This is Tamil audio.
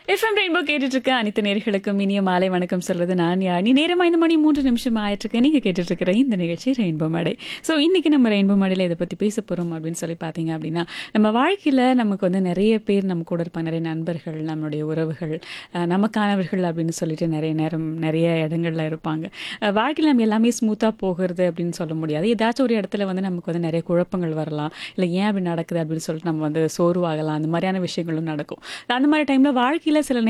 எஃப்எம் ரெயின்போ கேட்டுட்டு இருக்க அனைத்து நேர்களுக்கும் இனிய மாலை வணக்கம் சொல்றது நான் யானி நேரம் ஐந்து மணி மூன்று நிமிஷம் ஆயிட்டு இருக்கு நீங்க கேட்டுட்டு இருக்கிற இந்த நிகழ்ச்சி ரெயின்போ மேடை ஸோ இன்னைக்கு நம்ம ரெயின்போ மேடையில் இதை பத்தி பேச போறோம் அப்படின்னு சொல்லி பார்த்தீங்க அப்படின்னா நம்ம வாழ்க்கையில நமக்கு வந்து நிறைய பேர் நம்ம கூட இருப்பாங்க நிறைய நண்பர்கள் நம்மளுடைய உறவுகள் அஹ், நமக்கானவர்கள் அப்படின்னு சொல்லிட்டு நிறைய நேரம் நிறைய இடங்கள்ல இருப்பாங்க அஹ், வாழ்க்கையில நம்ம எல்லாமே ஸ்மூத்தா போகிறது அப்படின்னு சொல்ல முடியாது ஏதாச்சும் ஒரு இடத்துல வந்து நமக்கு வந்து நிறைய குழப்பங்கள் வரலாம் இல்லை ஏன் அப்படி நடக்குது அப்படின்னு சொல்லிட்டு நம்ம வந்து சோர்வாகலாம் அந்த மாதிரியான விஷயங்களும் நடக்கும் அந்த மாதிரி டைம்ல வாழ்க்கையில சில நேரம்